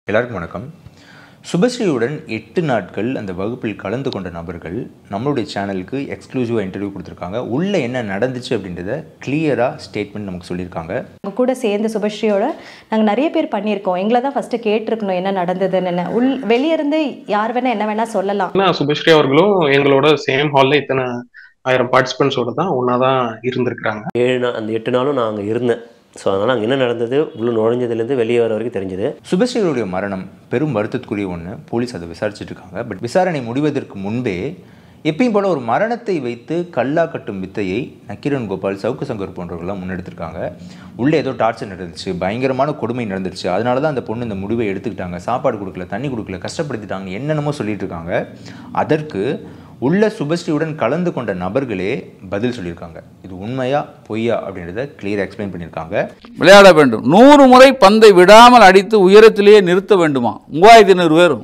எல்லாருக்கும் வணக்கம் சுபஸ்ரீயுடன் எட்டு நாட்கள் அந்த வகுப்பில் கலந்து கொண்ட நபர்கள் நம்மளுடைய சேனலுக்கு எக்ஸ்க்ளூசிவாக இன்டர்வியூ கொடுத்துருக்காங்க உள்ளே என்ன நடந்துச்சு அப்படின்றத கிளியராக ஸ்டேட்மெண்ட் நமக்கு சொல்லியிருக்காங்க உங்க கூட சேர்ந்து சுபஸ்ரீயோட நாங்கள் நிறைய பேர் பண்ணியிருக்கோம் எங்களை தான் ஃபஸ்ட்டு கேட்டிருக்கணும் என்ன நடந்ததுன்னு உள் வெளியே இருந்து யார் வேணா என்ன வேணா சொல்லலாம் ஆனா சுபஸ்ரீ அவர்களும் எங்களோட சேம் ஹால்ல இத்தனை ஆயிரம் பார்ட்டிசிபென்ட்ஸோட தான் ஒன்னா தான் இருந்திருக்கிறாங்க ஏழு நாள் அந்த எட்டு நாளும் நான் அங்கே இருந்தேன் ஸோ அதனால் அங்கே என்ன நடந்தது உள்ளே நுழைஞ்சதுலேருந்து வெளியே வர வரைக்கும் தெரிஞ்சது சுபஸ்ரீயுடைய மரணம் பெரும் வருத்தத்துக்குரிய ஒன்று போலீஸ் அதை விசாரிச்சுட்டு இருக்காங்க பட் விசாரணை முடிவதற்கு முன்பே எப்பயும் போல ஒரு மரணத்தை வைத்து கல்லா கட்டும் வித்தையை நக்கீரன் கோபால் சவுக்கு சங்கர் போன்றவர்கள்லாம் முன்னெடுத்திருக்காங்க உள்ளே ஏதோ டார்ச்சர் நடந்துச்சு பயங்கரமான கொடுமை நடந்துருச்சு அதனால தான் அந்த பொண்ணு இந்த முடிவை எடுத்துக்கிட்டாங்க சாப்பாடு கொடுக்கல தண்ணி கொடுக்கல கஷ்டப்படுத்திட்டாங்க என்னென்னமோ சொல்லிட்டு இருக்காங்க அதற்கு உள்ள சுபஸ்ரீயுடன் கலந்து கொண்ட நபர்களே பதில் சொல்லியிருக்காங்க இது உண்மையா பொய்யா அப்படின்றத கிளியராக எக்ஸ்பிளைன் பண்ணியிருக்காங்க விளையாட வேண்டும் நூறு முறை பந்தை விடாமல் அடித்து உயரத்திலேயே நிறுத்த வேண்டுமா மூவாயிரத்தி ஐநூறு பேரும்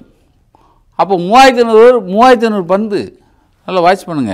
அப்போ மூவாயிரத்தி ஐநூறு பேர் மூவாயிரத்தி ஐநூறு பந்து நல்லா வாட்ச் பண்ணுங்க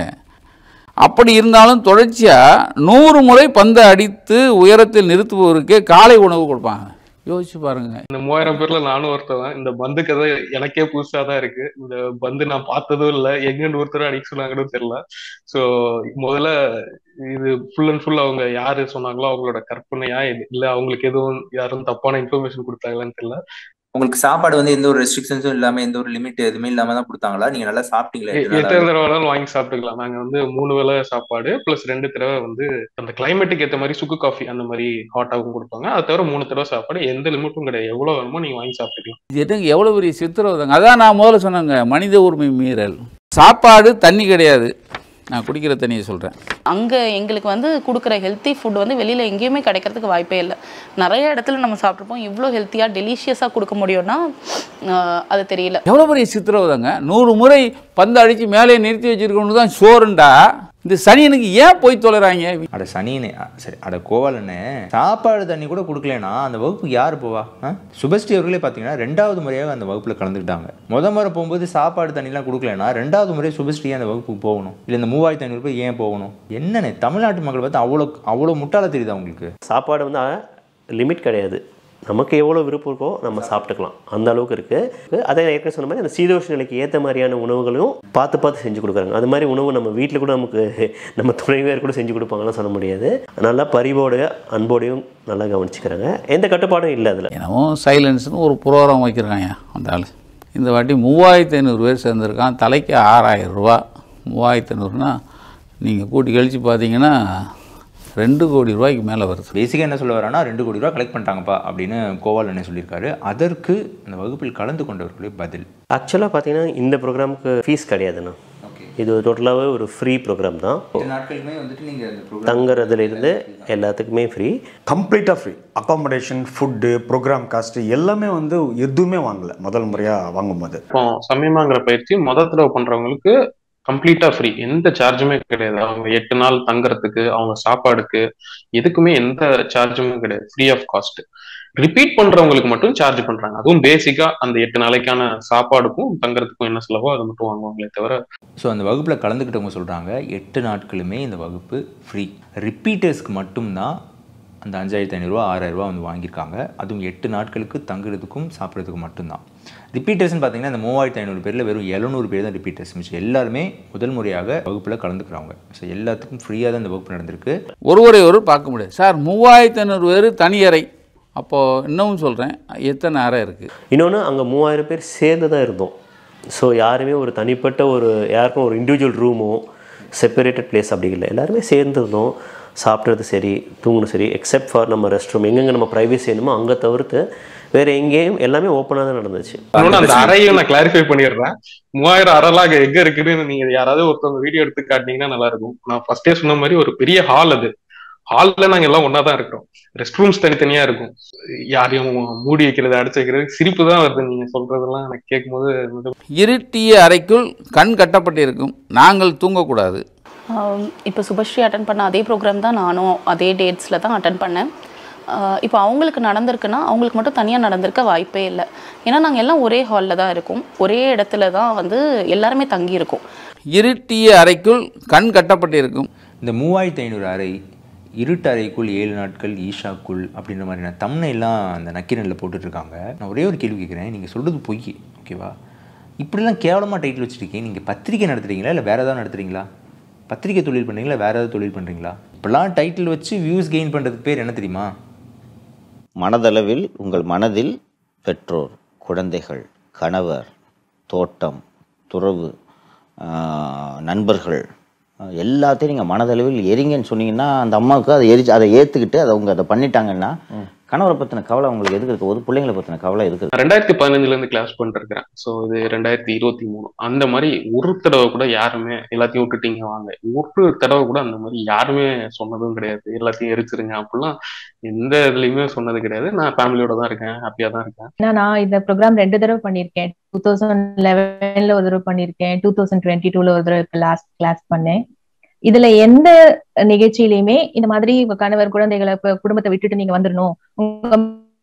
அப்படி இருந்தாலும் தொடர்ச்சியாக நூறு முறை பந்தை அடித்து உயரத்தில் நிறுத்துபவருக்கே காலை உணவு கொடுப்பாங்க யோசிச்சு பாருங்க இந்த மூவாயிரம் பேர்ல நானும் ஒருத்தவன் இந்த பந்து கதை எனக்கே புதுசா தான் இருக்கு இந்த பந்து நான் பார்த்ததும் இல்ல எங்கன்னு ஒருத்தர் அடிக்க சொன்னாங்கன்னு தெரியல சோ முதல்ல இது ஃபுல் அண்ட் ஃபுல் அவங்க யாரு சொன்னாங்களோ அவங்களோட கற்பனையா இல்ல அவங்களுக்கு எதுவும் யாரும் தப்பான இன்ஃபர்மேஷன் கொடுத்தாங்களான்னு தெரியல உங்களுக்கு சாப்பாடு வந்து எந்த ஒரு ரெஸ்ட்ரிக்ஷன்ஸும் இல்லாம எந்த ஒரு லிமிட் எதுவுமே இல்லாம தான் கொடுத்தாங்களா நீங்க நல்லா சாப்பிட்டீங்களா எ- எட்டு நாளா? எத்தனை தடவை வேணாலும் வாங்கி சாப்பிட்டுக்கலாம் நாங்க வந்து மூணு வேளை சாப்பாடு பிளஸ் ரெண்டு தடவை வந்து அந்த கிளைமேட்டுக்கு ஏத்த மாதிரி சுக்கு காஃபி அந்த மாதிரி ஹாட்டாகவும் கொடுப்பாங்க அது தவிர மூணு தடவை சாப்பாடு எந்த லிமிட்டும் கிடையாது எவ்வளவு வேணுமோ நீங்க வாங்கி சாப்பிட்டுக்கலாம் இது என்னங்க எவ்வளோ பெரிய சித்திரவதைங்க அதான் நான் முதல்ல சொன்னேங்க மனித உரிமை மீறல் சாப்பாடு தண்ணி கிடையாது நான் குடிக்கிற தண்ணியை சொல்கிறேன் அங்கே எங்களுக்கு வந்து கொடுக்குற ஹெல்த்தி ஃபுட் வந்து வெளியில் எங்கேயுமே கிடைக்கிறதுக்கு வாய்ப்பே இல்லை நிறைய இடத்துல நம்ம சாப்பிட்ருப்போம் இவ்வளோ ஹெல்த்தியாக டெலிஷியஸாக கொடுக்க முடியும்னா ஆஹ், அது தெரியல எவ்வளோ பெரிய சித்திரவதைங்க நூறு முறை பந்து அடித்து மேலே நிறுத்தி வச்சிருக்கணும் தான் சோறுண்டா இந்த சனியனுக்கு ஏன் போய் தொலைறாங்க அட சனியனே அ, சரி அட கோவாலண்ணே சாப்பாடு தண்ணி கூட கொடுக்கலனா அந்த வகுப்புக்கு யார் போவா ஆ? சுபஸ்ரீ அவர்களே பார்த்தீங்கன்னா ரெண்டாவது முறையாக அந்த வகுப்பில் கலந்துக்கிட்டாங்க முத முறை போகும்போது சாப்பாடு தண்ணிலாம் கொடுக்கலனா ரெண்டாவது முறை சுபஸ்ரீ அந்த வகுப்புக்கு போகணும் இல்லை இந்த மூவாயிரத்தி ஐநூறு பேர் ஏன் போகணும் என்னண்ணே தமிழ்நாட்டு மக்கள் பார்த்து அவ்வளோ அவ்வளோ முட்டாள தெரியுதா உங்களுக்கு சாப்பாடு வந்து லிமிட் கிடையாது நமக்கு எவ்வளோ விருப்பம் இருக்கோ நம்ம சாப்பிட்டுக்கலாம் அந்த அளவுக்கு இருக்குது அதே நான் ஏற்கனவே சொன்ன மாதிரி அந்த சீதோஷ நிலைக்கு ஏற்ற மாதிரியான உணவுகளையும் பார்த்து பார்த்து செஞ்சு கொடுக்குறாங்க அது மாதிரி உணவு நம்ம வீட்டில் கூட நமக்கு நம்ம துணைவியார் கூட செஞ்சு கொடுப்பாங்கலாம் சொல்ல முடியாது நல்லா பரிவோடு அன்போடையும் நல்லா கவனிச்சுக்கிறாங்க எந்த கட்டுப்பாடும் இல்லை அதில் என்னமோ சைலன்ஸ்னு ஒரு ப்ரோக்ராம் வைக்கிறாங்க அந்த ஆள் இந்த வாட்டி மூவாயிரத்தி ஐநூறு பேர் சேர்ந்துருக்கான் தலைக்கு ஆறாயிரம் ரூபா மூவாயிரத்தி ஐநூறுனா நீங்கள் கூட்டி கழித்து பார்த்தீங்கன்னா ரெண்டு கோடி ரூபாய்க்கு மேலே வருது பேசிக்காக என்ன சொல்ல வரானா ரெண்டு கோடி ரூபா கலெக்ட் பண்ணிட்டாங்கப்பா அப்படின்னு கோவால் என்ன சொல்லியிருக்காரு அதற்கு அந்த வகுப்பில் கலந்து கொண்டவர்களே பதில் ஆக்சுவலாக பார்த்தீங்கன்னா இந்த ப்ரோக்ராமுக்கு ஃபீஸ் கிடையாதுண்ணா இது டோட்டலாகவே ஒரு ஃப்ரீ ப்ரோக்ராம் தான் நாட்களுமே வந்துட்டு நீங்கள் அந்த தங்குறதுலேருந்து எல்லாத்துக்குமே ஃப்ரீ கம்ப்ளீட்டாக free accommodation food program cost எல்லாமே வந்து எதுவுமே வாங்கல முதல் முறையாக வாங்கும்போது இப்போ சமயமாங்கிற பயிற்சி முத தடவை பண்றவங்களுக்கு கம்ப்ளீட்டா ஃப்ரீ எந்த சார்ஜுமே கிடையாது அவங்க எட்டு நாள் தங்குறதுக்கு அவங்க சாப்பாடுக்கு எதுக்குமே எந்த சார்ஜுமே கிடையாது ஃப்ரீ ஆஃப் காஸ்ட் ரிப்பீட் பண்றவங்களுக்கு மட்டும் சார்ஜ் பண்றாங்க அதுவும் பேசிக்கா அந்த எட்டு நாளைக்கான சாப்பாடுக்கும் தங்குறதுக்கும் என்ன செலவோ அதை மட்டும் வாங்குவாங்களே தவிர ஸோ அந்த வகுப்பில் கலந்துக்கிட்டவங்க சொல்கிறாங்க எட்டு நாட்களுமே இந்த வகுப்பு ஃப்ரீ ரிப்பீட்டர்ஸ்க்கு மட்டும்தான் அந்த அஞ்சாயிரத்தி ஐநூறுரூவா ஆறாயிரரூவா வந்து வாங்கியிருக்காங்க அதுவும் எட்டு நாட்களுக்கு தங்குறதுக்கும் சாப்பிட்றதுக்கும் மட்டும்தான் ரிப்பீட்டர்ஸ்னு பார்த்தீங்கன்னா இந்த மூவாயிரத்தி ஐநூறு பேரில் வெறும் எழுநூறு பேர் தான் ரிப்பீட்டர்ஸ் மிச்சம் எல்லாருமே முதல் முறையாக வகுப்பில் கலந்துக்கிறவங்க ஸோ எல்லாத்துக்கும் ஃப்ரீயாக தான் இந்த வகுப்பு நடந்திருக்கு ஒருவரை ஒரு பார்க்க முடியாது சார் மூவாயிரத்தி ஐநூறு பேர் தனி அறை அப்போது இன்னமும் சொல்கிறேன் எத்தனை அறை இருக்குது இன்னொன்று அங்கே மூவாயிரம் பேர் சேர்ந்து தான் இருந்தோம் ஸோ யாருமே ஒரு தனிப்பட்ட ஒரு யாருக்கும் ஒரு இண்டிவிஜுவல் ரூமோ செப்பரேட்டட் பிளேஸ் அப்படி இல்லை எல்லாருமே சேர்ந்து இருந்தோம் சாப்பிட்றது சரி தூங்கணும் சரி எக்ஸப்ட் ஃபார் நம்ம ரெஸ்ட் ரூம் எங்கெங்கே நம்ம ப்ரைவேசி வேணுமோ அங்கே தவிர்த்து வேறு எங்கேயும் எல்லாமே ஓப்பனாக தான் நடந்துச்சு இன்னொன்னு அந்த அறையும் நான் கிளாரிஃபை பண்ணிடுறேன் மூவாயிரம் அறைலாம் எங்க இருக்குன்னு நீங்க யாராவது ஒருத்தவங்க வீடியோ எடுத்து காட்டினீங்கன்னா நல்லா இருக்கும் நான் ஃபர்ஸ்டே சொன்ன மாதிரி ஒரு பெரிய ஹால் அது ஹால்ல நாங்க எல்லாம் ஒன்னா தான் இருக்கிறோம் ரெஸ்ட் ரூம்ஸ் தனித்தனியா இருக்கும் யாரையும் மூடி வைக்கிறது அடைச்சு வைக்கிறது சிரிப்பு தான் வருது நீங்க சொல்றதெல்லாம் எனக்கு கேட்கும்போது வந்து இருட்டிய அறைக்குள் கண் கட்டப்பட்டிருக்கும் நாங்கள் தூங்கக்கூடாது இப்போ சுபஸ்ரீ அட்டன் பண்ண அதே ப்ரோக்ராம் தான் நானும் அதே டேட்ஸில் தான் அட்டன் பண்ணேன் ஆஹ் இப்போ அவங்களுக்கு நடந்திருக்குன்னா அவங்களுக்கு மட்டும் தனியாக நடந்திருக்க வாய்ப்பே இல்லை ஏன்னா நாங்கள் எல்லாம் ஒரே ஹாலில் தான் இருக்கோம் ஒரே இடத்துல தான் வந்து எல்லாருமே தங்கி இருக்கோம் இருட்டிய அறைக்குள் கண் கட்டப்பட்டிருக்கும் இந்த மூவாயிரத்தி ஐநூறு அறை இருட்டறைக்குள் ஏழு நாட்கள் ஈஷாக்குள் அப்படின்ற மாதிரியான தம்னையெல்லாம் அந்த நக்கீரனில் போட்டுட்ருக்காங்க நான் ஒரே ஒரு கேள்வி கேட்குறேன் நீங்கள் சொல்கிறது பொய் ஓகேவா இப்படிலாம் கேவலமாக டைட்டில் வச்சுருக்கீங்க நீங்கள் பத்திரிக்கை நடத்துறீங்களா இல்லை வேறு ஏதாவது நடத்துறீங்களா பத்திரிக்கை தொழில் பண்ணுறீங்களா வேறு ஏதாவது தொழில் பண்ணுறீங்களா இப்படிலாம் டைட்டில் வச்சு வியூஸ் கெயின் பண்ணுறதுக்கு பேர் என்ன தெரியுமா மனதளவில் உங்கள் மனதில் பெற்றோர் குழந்தைகள் கணவர் தோட்டம் துறவு ஆஹ், நண்பர்கள் ஆஹ், எல்லாத்தையும் நீங்கள் மனதளவில் எரிங்கன்னு சொன்னீங்கன்னா அந்த அம்மாவுக்கு அதை எரிச்சு அதை ஏற்றுக்கிட்டு அதை அவங்க அதை பண்ணிட்டாங்கன்னா கணவரை பற்றின கவலை அவங்களுக்கு எதுக்கு இருக்கு ஒரு பிள்ளைங்களை பற்றின கவலை எதுக்கு இருக்கு? ரெண்டாயிரத்தி பதினஞ்சுல இருந்து கிளாஸ் பண்ணிருக்கிறேன் ஸோ இது ரெண்டாயிரத்தி இருபத்தி மூணு அந்த மாதிரி ஒரு தடவை கூட யாருமே எல்லாத்தையும் விட்டுட்டீங்க வாங்க ஒரு தடவை கூட அந்த மாதிரி யாருமே சொன்னதும் கிடையாது எல்லாத்தையும் எரிச்சிருங்க அப்படிலாம் எந்த இதுலயுமே சொன்னது கிடையாது நான் ஃபேமிலியோட தான் இருக்கேன் ஹாப்பியா தான் இருக்கேன் ஏன்னா நான் இந்த ப்ரோக்ராம் ரெண்டு தடவை பண்ணியிருக்கேன் டூ தௌசண்ட் லெவன்ல ஒரு தடவை பண்ணியிருக்கேன் டூ தௌசண்ட் டுவெண்ட்டி டூல ஒரு தடவை லாஸ்ட் கிளாஸ் பண்ணேன் இதுல எந்த நிகழ்ச்சியிலையுமே இந்த மாதிரி உங்க கணவர் குழந்தைகளை கு- குடும்பத்தை விட்டுட்டு நீங்க வந்துடணும் உங்க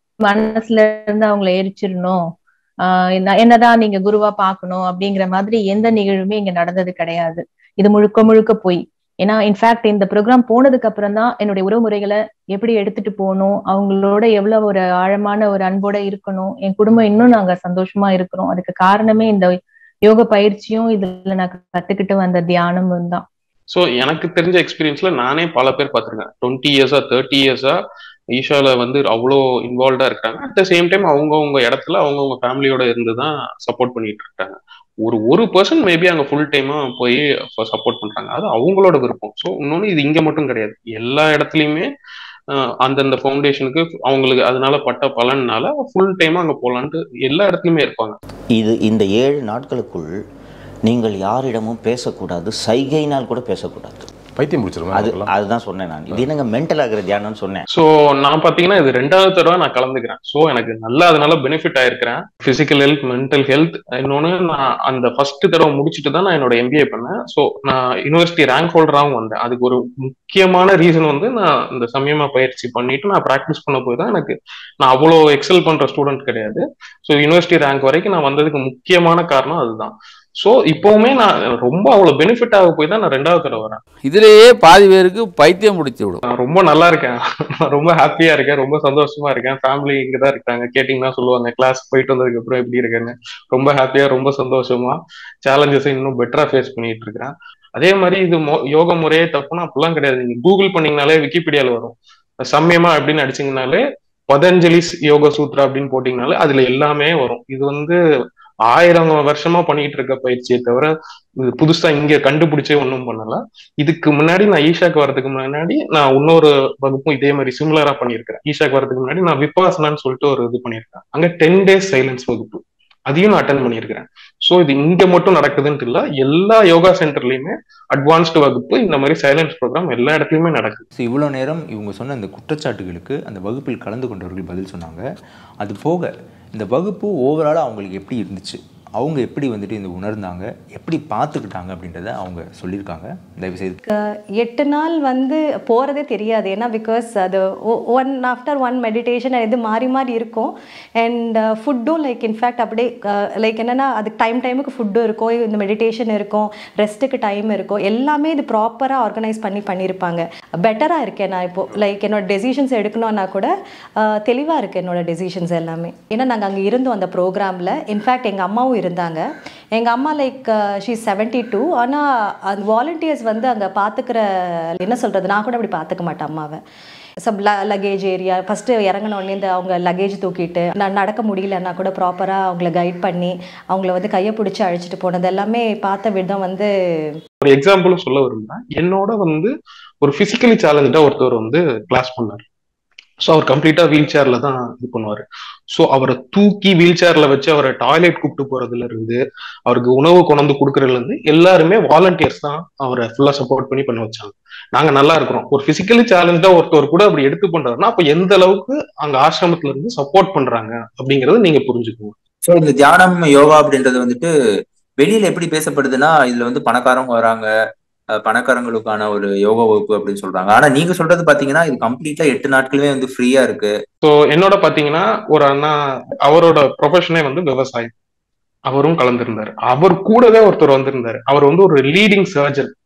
மனசுல இருந்து அவங்களை எரிச்சிடணும் ஆஹ் என்ன- என்னதான் நீங்க குருவா பார்க்கணும் அப்படிங்கிற மாதிரி எந்த நிகழ்வுமே இங்க நடந்தது கிடையாது இது முழுக்க முழுக்க போய் ஏன்னா இன்ஃபேக்ட் இந்த ப்ரோக்ராம் போனதுக்கு அப்புறம் தான் என்னுடைய உறவுமுறைகளை எப்படி எடுத்துட்டு போகணும் அவங்களோட எவ்வளவு ஒரு ஆழமான ஒரு அன்போட இருக்கணும் என் குடும்பம் இன்னும் நாங்க சந்தோஷமா இருக்கிறோம் அதுக்கு காரணமே இந்த யோக பயிற்சியும் இதுல நான் கத்துக்கிட்டு வந்த தியானமும் தான் ஸோ எனக்கு தெரிஞ்ச எக்ஸ்பீரியன்ஸ்ல நானே பல பேர் பார்த்துருக்கேன் டுவெண்ட்டி இயர்ஸா தேர்ட்டி இயர்ஸா ஈஷால வந்து அவ்வளோ இன்வால்வ்டா இருக்காங்க அட் த சேம் டைம் அவங்கவுங்க இடத்துல அவங்கவுங்க ஃபேமிலியோட இருந்து தான் சப்போர்ட் பண்ணிட்டு இருக்காங்க ஒரு ஒரு பர்சன் மேபி அங்க ஃபுல் டைமா போய் சப்போர்ட் பண்றாங்க அது அவங்களோட விருப்பம் ஸோ இன்னொன்று இது இங்க மட்டும் கிடையாது எல்லா இடத்துலையுமே ஆஹ் அந்தந்த ஃபவுண்டேஷனுக்கு அவங்களுக்கு அதனால பட்ட பலனால ஃபுல் டைமா அங்க போலான்ட்டு எல்லா இடத்துலயுமே இருப்பாங்க இது இந்த ஏழு நாட்களுக்குள் நீங்கள் யாரிடமும் பேசக்கூடாது சைகையினால் கூட பேசக்கூடாது பைத்தியம் பிடிச்சிருமா அது அதுதான் சொன்னேன் நான் இது என்னங்க மென்டல் ஆகிற தியானம்னு சொன்னேன் ஸோ நான் பார்த்தீங்கன்னா இது ரெண்டாவது தடவை நான் கலந்துக்கிறேன் ஸோ எனக்கு நல்லா அதனால பெனிஃபிட் ஆயிருக்கிறேன் ஃபிசிக்கல் ஹெல்த் மென்டல் ஹெல்த் இன்னொன்று நான் அந்த ஃபர்ஸ்ட் தடவை முடிச்சுட்டு தான் நான் என்னோட எம்பிஏ பண்ணேன் ஸோ நான் யூனிவர்சிட்டி ரேங்க் ஹோல்டராகவும் வந்தேன் அதுக்கு ஒரு முக்கியமான ரீசன் வந்து நான் இந்த சமயமா பயிற்சி பண்ணிட்டு நான் ப்ராக்டிஸ் பண்ண போய் தான் எனக்கு நான் அவ்வளோ எக்ஸல் பண்ற ஸ்டூடெண்ட் கிடையாது ஸோ யூனிவர்சிட்டி ரேங்க் வரைக்கும் நான் வந்ததுக்கு முக்கியமான காரணம் அதுதான் ஸோ இப்போவுமே நான் ரொம்ப அவ்வளோ பெனிஃபிட் ஆக போய் தான் நான் ரெண்டாவது தடவை வரேன் இதிலேயே பாதி பேருக்கு பைத்தியம் முடிச்சு விடும் நான் ரொம்ப நல்லா இருக்கேன் நான் ரொம்ப ஹாப்பியா இருக்கேன் ரொம்ப சந்தோஷமா இருக்கேன் ஃபேமிலி இங்க தான் இருக்காங்க கேட்டிங்கன்னா சொல்லுவாங்க கிளாஸ் போயிட்டு வந்ததுக்கு அப்புறம் எப்படி இருக்கேன்னு ரொம்ப ஹாப்பியா ரொம்ப சந்தோஷமா சேலஞ்சஸ் இன்னும் பெட்டரா ஃபேஸ் பண்ணிட்டு இருக்கிறேன் அதே மாதிரி இது மொ- யோக முறையே தப்புனா அப்படிலாம் கிடையாது நீங்க கூகுள் பண்ணீங்கனாலே விக்கிபீடியால வரும் சமயமா அப்படின்னு அடிச்சீங்கனாலே பதஞ்சலிஸ் யோக சூத்ரா அப்படின்னு போட்டீங்கனாலே அதுல எல்லாமே வரும் இது வந்து ஆயிரம் வருஷமா பண்ணிட்டு இருக்க பயிற்சியை தவிர இது புதுசா இங்க கண்டுபிடிச்சே ஒன்றும் பண்ணல இதுக்கு முன்னாடி நான் ஈஷாக்கு வரதுக்கு முன்னாடி நான் இன்னொரு வகுப்பும் இதே மாதிரி சிமிலரா பண்ணியிருக்கேன் ஈஷாக்கு வரதுக்கு முன்னாடி நான் விபாசனான்னு சொல்லிட்டு ஒரு இது பண்ணியிருக்கேன் அங்க டென் டேஸ் சைலன்ஸ் வகுப்பு அதையும் நான் அட்டன் பண்ணியிருக்கிறேன் ஸோ இது இங்க மட்டும் நடக்குதுன்ட்டு இல்ல எல்லா யோகா சென்டர்லயுமே அட்வான்ஸ்டு வகுப்பு இந்த மாதிரி சைலன்ஸ் ப்ரோக்ராம் எல்லா இடத்துலயுமே நடக்குது ஸோ இவ்வளோ நேரம் இவங்க சொன்ன அந்த குற்றச்சாட்டுகளுக்கு அந்த வகுப்பில் கலந்து கொண்டவர்கள் பதில் சொன்னாங்க அது போக இந்த வகுப்பு ஓவராலாக அவங்களுக்கு எப்படி இருந்துச்சு அவங்க எப்படி வந்துட்டு இந்த உணர்ந்தாங்க எப்படி பார்த்துக்கிட்டாங்க அப்படின்றத அவங்க சொல்லியிருக்காங்க தயவுசெய்து எட்டு நாள் வந்து போகிறதே தெரியாது ஏன்னா பிகாஸ் அது ஒன் ஆஃப்டர் ஒன் மெடிடேஷன் இது மாறி மாறி இருக்கும் அண்ட் ஃபுட்டும் லைக் இன்ஃபேக்ட் அப்படியே லைக் என்னென்னா அதுக்கு டைம் டைமுக்கு ஃபுட்டும் இருக்கும் இந்த மெடிடேஷன் இருக்கும் ரெஸ்ட்டுக்கு டைம் இருக்கும் எல்லாமே இது ப்ராப்பராக ஆர்கனைஸ் பண்ணி பண்ணியிருப்பாங்க பெட்டராக இருக்கேன் நான் இப்போது லைக் என்னோட டெசிஷன்ஸ் எடுக்கணும்னா கூட தெளிவாக இருக்குது என்னோட டெசிஷன்ஸ் எல்லாமே ஏன்னா நாங்கள் அங்கே இருந்தோம் அந்த ப்ரோக்ராமில் இன்ஃபேக்ட் எங்கள் அம்மாவும் இருந்தாங்க எங்கள் அம்மா லைக் ஷீ செவன்ட்டி டூ ஆனால் அந்த வாலண்டியர்ஸ் வந்து அங்கே பார்த்துக்கிற என்ன சொல்கிறது நான் கூட அப்படி பார்த்துக்க மாட்டேன் அம்மாவை சப் ல லக்கேஜ் ஏரியா ஃபஸ்ட்டு இறங்கினோடனே இந்த அவங்க லக்கேஜ் தூக்கிட்டு நான் நடக்க முடியலன்னா கூட ப்ராப்பராக அவங்கள கைட் பண்ணி அவங்கள வந்து கையை பிடிச்சி அழைச்சிட்டு போனது எல்லாமே பார்த்த விதம் வந்து ஒரு எக்ஸாம்பிளும் சொல்ல விரும்புறேன் என்னோட வந்து ஒரு பிசிக்கலி சேலஞ்சா ஒருத்தவர் வந்து கிளாஸ் பண்ணார் ஸோ அவர் கம்ப்ளீட்டா வீல் சேர்ல தான் இது பண்ணுவாரு ஸோ அவரை தூக்கி வீல் சேர்ல வச்சு அவரை டாய்லெட் கூப்பிட்டு போறதுல இருந்து அவருக்கு உணவு கொண்டு கொடுக்கறதுல இருந்து எல்லாருமே வாலண்டியர்ஸ் தான் அவரை ஃபுல்லா சப்போர்ட் பண்ணி பண்ண வச்சாங்க நாங்க நல்லா இருக்கிறோம் ஒரு பிசிக்கலி சேலஞ்சா ஒருத்தவர் கூட அப்படி எடுத்து பண்றாருன்னா அப்ப எந்த அளவுக்கு அங்க ஆசிரமத்துல இருந்து சப்போர்ட் பண்றாங்க அப்படிங்கறத நீங்க புரிஞ்சுக்கணும் ஸோ இந்த தியானம் யோகா அப்படின்றது வந்துட்டு வெளியில எப்படி பேசப்படுதுன்னா இதுல வந்து பணக்காரங்க வராங்க அஹ் பணக்காரங்களுக்கான ஒரு யோகா வகுப்பு அப்படின்னு சொல்றாங்க ஆனா நீங்க சொல்றது பாத்தீங்கன்னா இது கம்ப்ளீட்டா எட்டு நாட்களுமே வந்து ஃப்ரீயா இருக்கு ஸோ என்னோட பாத்தீங்கன்னா ஒரு அண்ணா அவரோட ப்ரொஃபஷனே வந்து விவசாயம் அவரும் கலந்திருந்தாரு அவர் கூடவே ஒருத்தர் வந்திருந்தாரு அவர் வந்து ஒரு லீடிங் சர்ஜன்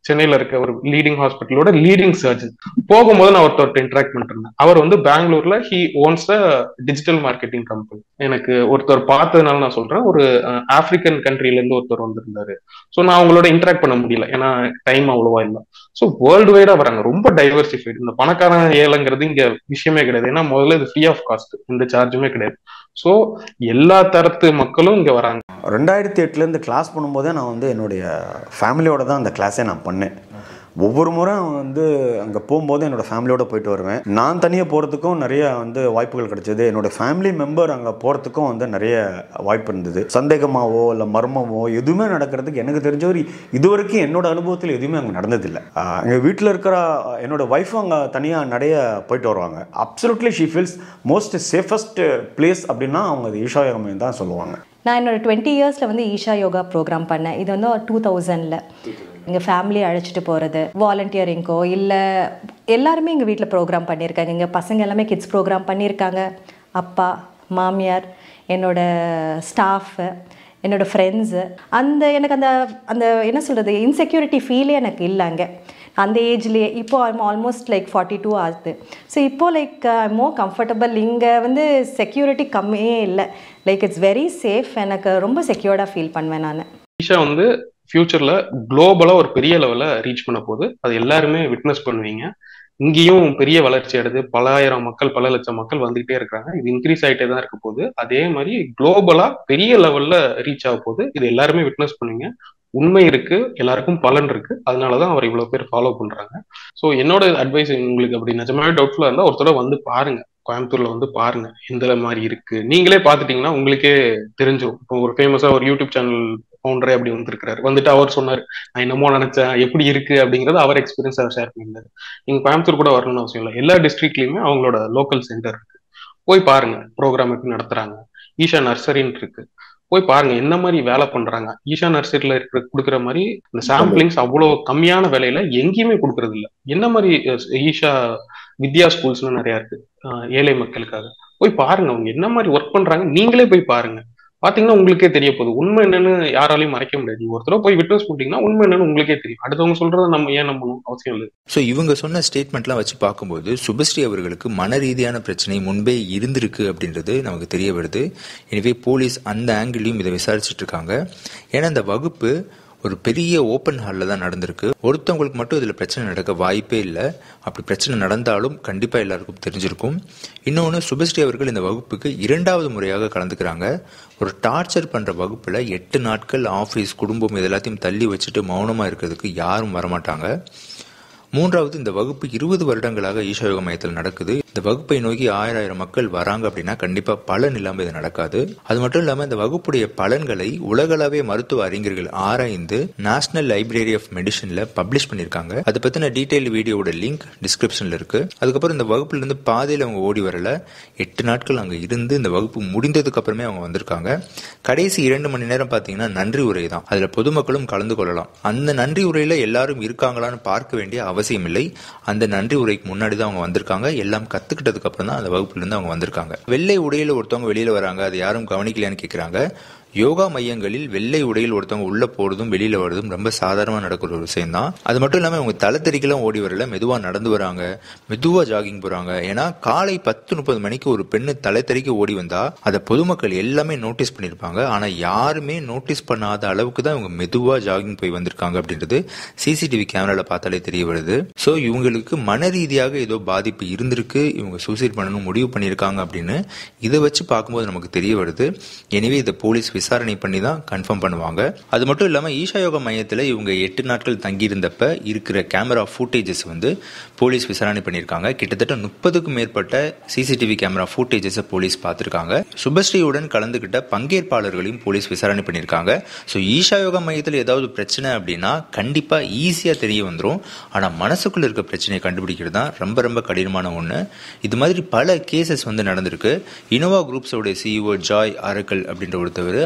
சென்னையில இருக்க ஒரு லீடிங் ஹாஸ்பிட்டலோட லீடிங் சர்ஜன் போகும்போது நான் ஒருத்தர்கிட்ட இன்ட்ராக்ட் பண்ணிட்டு இருந்தேன் அவர் வந்து பெங்களூர்ல he owns a digital marketing company எனக்கு ஒருத்தர் பார்த்ததுனால நான் சொல்றேன் ஒரு ஆப்பிரிக்கன் கண்ட்ரில இருந்து ஒருத்தர் வந்திருந்தாரு ஸோ நான் அவங்களோட இன்ட்ராக்ட் பண்ண முடியல ஏன்னா டைம் அவ்வளவா இல்லை ஸோ வேர்ல்டு வைடா வராங்க ரொம்ப டைவர்சிஃபைடு இந்த பணக்காரன் ஏழைங்கிறது இங்க விஷயமே கிடையாது ஏன்னா முதல்ல இது ஃப்ரீ ஆஃப் காஸ்ட் எந்த சார்ஜுமே கிடையாது ஸோ எல்லா தரத்து மக்களும் இங்க வராங்க ரெண்டாயிரத்தி எட்டுலேருந்து கிளாஸ் பண்ணும்போதே நான் வந்து என்னுடைய ஃபேமிலியோட தான் அந்த கிளாஸே நான் பண்ணேன் ஒவ்வொரு முறை வந்து அங்கே போகும்போது என்னோடய ஃபேமிலியோட போயிட்டு வருவேன் நான் தனியாக போகிறதுக்கும் நிறைய வந்து வாய்ப்புகள் கிடைச்சது என்னோட ஃபேமிலி மெம்பர் அங்கே போகிறதுக்கும் வந்து நிறைய வாய்ப்பு இருந்தது சந்தேகமாவோ இல்லை மர்மமோ எதுவுமே நடக்கிறதுக்கு எனக்கு தெரிஞ்ச ஒரு இது வரைக்கும் என்னோட அனுபவத்தில் எதுவுமே அங்கே நடந்ததில்லை எங்கள் வீட்டில் இருக்கிற என்னோட ஒய்ஃபும் அங்கே தனியாக நிறைய போயிட்டு வருவாங்க absolutely she feels most safest place அப்படின்னா அவங்க அது ஈஷா யோகமே தான் சொல்லுவாங்க நான் என்னோட டுவெண்ட்டி இயர்ஸில் வந்து ஈஷா யோகா ப்ரோக்ராம் பண்ணேன் இது வந்து டூ தௌசண்டில் எங்கள் ஃபேமிலியை அழைச்சிட்டு போகிறது வாலண்டியரிங்கோ இல்லை எல்லாருமே எங்கள் வீட்டில் ப்ரோக்ராம் பண்ணியிருக்காங்க எங்கள் பசங்க எல்லாமே கிட்ஸ் ப்ரோக்ராம் பண்ணியிருக்காங்க அப்பா மாமியார் என்னோட ஸ்டாஃபு என்னோடய ஃப்ரெண்ட்ஸு அந்த எனக்கு அந்த அந்த என்ன சொல்கிறது இன்செக்யூரிட்டி ஃபீலே எனக்கு இல்லை அங்கே அந்த ஏஜ்லேயே இப்போ I'm almost like forty two ஆகுது ஸோ இப்போ லைக் மோர் கம்ஃபர்டபுள் இங்கே வந்து செக்யூரிட்டி கம்மியே இல்லை லைக் இட்ஸ் வெரி சேஃப் எனக்கு ரொம்ப செக்யூர்டாக ஃபீல் பண்ணுவேன் நான் ஈஷா வந்து ஃபியூச்சர்ல குளோபலா ஒரு பெரிய லெவல்ல ரீச் பண்ண போகுது அது எல்லாருமே விட்னஸ் பண்ணுவீங்க இங்கேயும் பெரிய வளர்ச்சி அடைது பல ஆயிரம் மக்கள் பல லட்சம் மக்கள் வந்துகிட்டே இருக்காங்க இது இன்க்ரீஸ் ஆகிட்டே தான் இருக்க போகுது அதே மாதிரி குளோபலா பெரிய லெவல்ல ரீச் ஆக போகுது இது எல்லாருமே விட்னஸ் பண்ணுவீங்க உண்மை இருக்கு எல்லாருக்கும் பலன் இருக்கு அதனாலதான் அவர் இவ்வளவு பேர் ஃபாலோ பண்றாங்க ஸோ என்னோட அட்வைஸ் உங்களுக்கு அப்படி நிஜமாவே டவுட்ஃபுல்லா இருந்தா ஒரு தடவை வந்து பாருங்க கோயம்புத்தூர்ல வந்து பாருங்க எந்த மாதிரி இருக்கு நீங்களே பாத்துட்டீங்கன்னா உங்களுக்கே தெரிஞ்சிடும் இப்போ ஒரு ஃபேமஸா ஒரு யூடியூப் சேனல் ஃபவுண்டரே அப்படி வந்திருக்கிறாரு வந்துட்டு அவர் சொன்னார் நான் என்னமோ நினைச்சேன் எப்படி இருக்கு அப்படிங்கறது அவர் எக்ஸ்பீரியன்ஸ் அவர் ஷேர் பண்ணியிருந்தாரு நீங்க கோயம்புத்தூர் கூட வரணும்னு அவசியம் இல்லை எல்லா டிஸ்ட்ரிக்ட்லயுமே அவங்களோட லோக்கல் சென்டர் இருக்கு போய் பாருங்க ப்ரோக்ராம் எப்படி நடத்துறாங்க ஈஷா நர்சரின்னு இருக்கு போய் பாருங்க என்ன மாதிரி வேலை பண்றாங்க ஈஷா நர்சரியில இருக்கிற கொடுக்குற மாதிரி இந்த சாம்பிளிங்ஸ் அவ்வளவு கம்மியான விலையில எங்கேயுமே கொடுக்கறது இல்ல என்ன மாதிரி ஈஷா வித்யா ஸ்கூல்ஸ்னு நிறைய இருக்கு ஏழை மக்களுக்காக போய் பாருங்க அவங்க என்ன மாதிரி ஒர்க் பண்றாங்க நீங்களே போய் பாருங்க பாத்தீங்கன்னா உங்களுக்கே தெரிய போகுது உண்மை என்னன்னு யாராலையும் மறைக்க முடியாது நீங்க ஒருத்தர போய் விட்னஸ் பண்ணிட்டீங்கன்னா உண்மை என்னன்னு உங்களுக்கே தெரியும் அடுத்தவங்க சொல்றதை நம்ம ஏன் நம்பணும் அவசியம் இல்லை ஸோ இவங்க சொன்ன ஸ்டேட்மெண்ட்லாம் வச்சு பார்க்கும்போது சுபஸ்ரீ அவர்களுக்கு மன ரீதியான பிரச்சனை முன்பே இருந்திருக்கு அப்படின்றது நமக்கு தெரிய வருது எனவே போலீஸ் அந்த ஆங்கிள்லையும் இதை விசாரிச்சுட்டு இருக்காங்க ஏன்னா இந்த வகுப்பு ஒரு பெரிய ஓப்பன் ஹாலில் தான் நடந்திருக்கு ஒருத்தவங்களுக்கு மட்டும் இதில் பிரச்சனை நடக்க வாய்ப்பே இல்லை அப்படி பிரச்சனை நடந்தாலும் கண்டிப்பாக எல்லாருக்கும் தெரிஞ்சிருக்கும் இன்னொன்று சுபஸ்ரீ அவர்கள் இந்த வகுப்புக்கு இரண்டாவது முறையாக கலந்துக்கிறாங்க ஒரு டார்ச்சர் பண்ணுற வகுப்பில் எட்டு நாட்கள் ஆஃபீஸ் குடும்பம் இது எல்லாத்தையும் தள்ளி வச்சுட்டு மௌனமாக இருக்கிறதுக்கு யாரும் வரமாட்டாங்க மூன்றாவது இந்த வகுப்பு இருபது வருடங்களாக ஈஷா யோக மையத்தில் நடக்குது இந்த வகுப்பை நோக்கி ஆயிரம் ஆயிரம் மக்கள் வராங்க அப்படின்னா கண்டிப்பா பலன் இல்லாமல் இது நடக்காது அது மட்டும் இல்லாம இந்த வகுப்புடைய பலன்களை உலகளவே மருத்துவ அறிஞர்கள் ஆராய்ந்து நேஷனல் லைப்ரரி ஆஃப் மெடிசன்ல பப்ளிஷ் பண்ணிருக்காங்க அதை பத்தின டீடைல் வீடியோட லிங்க் டிஸ்கிரிப்ஷன்ல இருக்கு அதுக்கப்புறம் இந்த வகுப்புல இருந்து பாதையில அவங்க ஓடி வரல எட்டு நாட்கள் அங்க இருந்து இந்த வகுப்பு முடிந்ததுக்கு அப்புறமே அவங்க வந்திருக்காங்க கடைசி இரண்டு மணி நேரம் பாத்தீங்கன்னா நன்றி உரை தான் அதுல பொதுமக்களும் கலந்து கொள்ளலாம் அந்த நன்றி உரையில எல்லாரும் இருக்காங்களான்னு பார்க்க வேண்டிய அவசியம் இல்லை அந்த நன்றி உரைக்கு முன்னாடி தான் அவங்க வந்திருக்காங்க எல்லாம் கத்துக்கிட்டதுக்கு அப்புறம் தான் அந்த வகுப்புல இருந்து அவங்க வந்திருக்காங்க வெள்ளை உடையில ஒருத்தவங்க வெளியில வராங்க அது யாரும் கவனிக்கலையான்னு கேக்குறாங்க யோகா மையங்களில் வெள்ளை உடையில் ஒருத்தவங்க உள்ள போறதும் வெளியில வர்றதும் ரொம்ப சாதாரணமா நடக்கிற ஒரு விஷயம் தான் அது மட்டும் இல்லாம அவங்க தளத்தறிக்கெல்லாம் ஓடி வரல மெதுவா நடந்து வராங்க மெதுவா ஜாகிங் போறாங்க ஏன்னா காலை பத்து முப்பது மணிக்கு ஒரு பெண்ணு தலைத்தறிக்க ஓடி வந்தா அதை பொதுமக்கள் எல்லாமே நோட்டீஸ் பண்ணிருப்பாங்க ஆனா யாருமே நோட்டீஸ் பண்ணாத அளவுக்கு தான் இவங்க மெதுவா ஜாகிங் போய் வந்திருக்காங்க அப்படின்றது சிசிடிவி கேமரால பார்த்தாலே தெரிய வருது சோ இவங்களுக்கு மன ரீதியாக ஏதோ பாதிப்பு இருந்திருக்கு இவங்க சூசைட் பண்ணணும் முடிவு பண்ணியிருக்காங்க அப்படின்னு இதை வச்சு பார்க்கும்போது நமக்கு தெரிய வருது எனவே இதை போலீஸ் விசாரணை பண்ணி தான் கன்ஃபார்ம் பண்ணுவாங்க அது மட்டும் இல்லாமல் ஈஷா யோகா மையத்தில் இவங்க எட்டு நாட்கள் தங்கியிருந்தப்ப இருக்கிற கேமரா ஃபூட்டேஜஸ் வந்து போலீஸ் விசாரணை பண்ணியிருக்காங்க கிட்டத்தட்ட முப்பதுக்கும் மேற்பட்ட சிசிடிவி கேமரா ஃபூட்டேஜஸை போலீஸ் பார்த்துருக்காங்க சுபஸ்ரீயுடன் கலந்துக்கிட்ட பங்கேற்பாளர்களையும் போலீஸ் விசாரணை பண்ணியிருக்காங்க ஸோ ஈஷா யோகா மையத்தில் ஏதாவது பிரச்சனை அப்படின்னா கண்டிப்பாக ஈஸியாக தெரிய வந்துடும் ஆனால் மனசுக்குள்ள இருக்க பிரச்சனையை கண்டுபிடிக்கிறது தான் ரொம்ப ரொம்ப கடினமான ஒன்று இது மாதிரி பல கேசஸ் வந்து நடந்திருக்கு இனோவா குரூப்ஸோட சிஇஓ ஜாய் அரக்கல் அப்படின்ற ஒருத்தவர்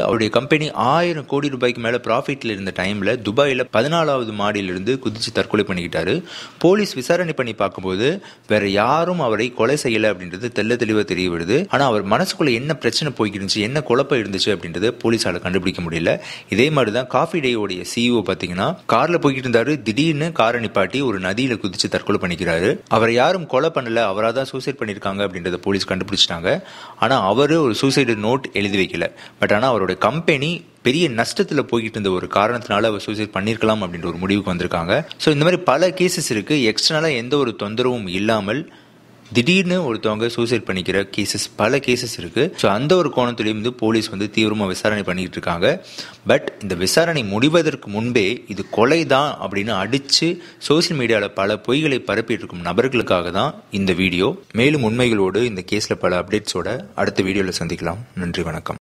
அவருடைய கம்பெனி ஆயிரம் கோடி ரூபாய்க்கு மேல ப்ராஃபிட்ல இருந்த டைம்ல துபாயில பதினாலாவது மாடியிலிருந்து குதிச்சு தற்கொலை பண்ணிக்கிட்டாரு போலீஸ் விசாரணை பண்ணி பார்க்கும்போது வேற யாரும் அவரை கொலை செய்யல அப்படின்றது தெல்ல தெளிவா தெரிய வருது ஆனா அவர் மனசுக்குள்ள என்ன பிரச்சனை போய்க்கு இருந்துச்சு என்ன குழப்பம் இருந்துச்சு அப்படின்றத போலீஸால கண்டுபிடிக்க முடியல இதே மாதிரி தான் காஃபி டேயோடைய சிஇஓ பாத்தீங்கன்னா கார்ல போய்கிட்டு இருந்தாரு திடீர்னு காரை நிப்பாட்டி ஒரு நதியில குதிச்சு தற்கொலை பண்ணிக்கிறாரு அவரை யாரும் கொலை பண்ணல அவராக தான் சூசைட் பண்ணியிருக்காங்க அப்படின்றத போலீஸ் கண்டுபிடிச்சிட்டாங்க ஆனா அவரு ஒரு சூசைடு நோட் எழுதி வைக்கல பட் ஆனா அவரோட கம்பெனி பெரிய நஷ்டத்துல போய்கிட்டு இருந்த ஒரு காரணத்தினால அவர் சூசைட் பண்ணியிருக்கலாம் அப்படின்ற ஒரு முடிவுக்கு வந்திருக்காங்க ஸோ இந்த மாதிரி பல கேசஸ் இருக்கு எக்ஸ்டர்னலா எந்த ஒரு தொந்தரவும் இல்லாமல் திடீர்னு ஒருத்தவங்க சூசைட் பண்ணிக்கிற கேசஸ் பல கேசஸ் இருக்கு ஸோ அந்த ஒரு கோணத்திலையும் வந்து போலீஸ் வந்து தீவிரமா விசாரணை பண்ணிட்டு இருக்காங்க பட் இந்த விசாரணை முடிவதற்கு முன்பே இது கொலை தான் அப்படின்னு அடிச்சு சோசியல் மீடியாவில் பல பொய்களை பரப்பிட்டு இருக்கும் நபர்களுக்காக தான் இந்த வீடியோ மேலும் உண்மைகளோடு இந்த கேஸ்ல பல அப்டேட்ஸோட அடுத்த வீடியோவில் சந்திக்கலாம் நன்றி வணக்கம்